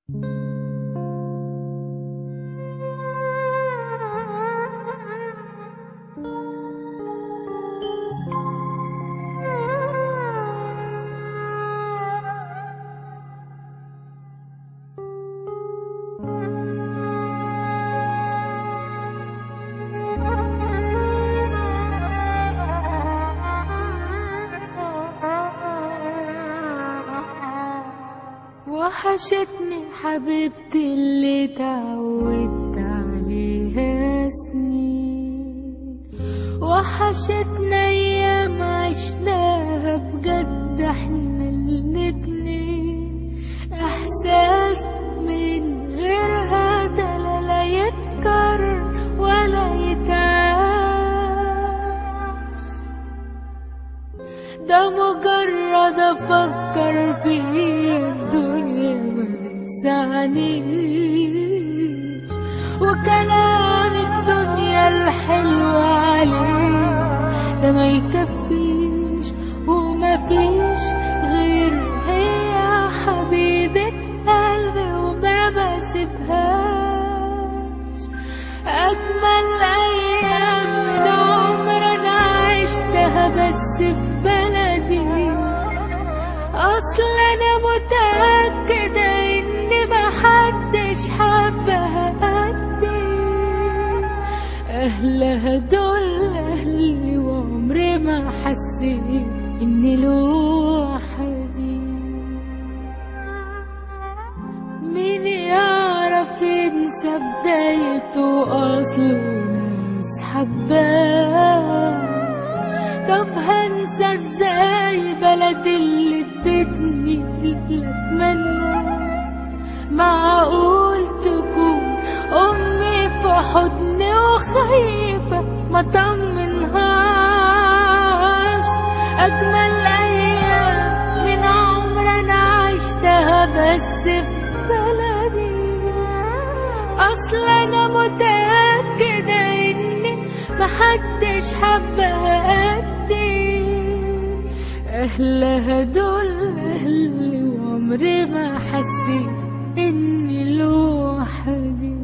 وحشتني حبيبتي اللي تعودت عليها سنين وحشتنا ايام عشناها بجد احنا الاتنين احساس من غيرها ده لا لا يتكرر ولا يتعاش ده مجرد افكر فيه الدنيا ما تسعنيش وكلام الدنيا الحلو عليه ده ما يكفيش وما فيش غير هي حبيبة قلبي وما بسيبهاش أجمل أيام من عمر أنا عشتها بس في بلدي أصل أنا متأكدة إن محدش حبها قدي أهلها دول أهلي وعمري ما حسيت إني لوحدي مين يعرف ينسى بدايته أصله ناس حباه طب هنسى ازاي بلد اللي ادتني اللي اتمنى معقول تكون امي في حضني وخايفة ما طمنهاش اجمل ايام من عمر انا عشتها بس في بلدي اصل انا متأكدة اني محدش حبها قدي اهلها دول اهلي وعمري ما حسيت اني لوحدي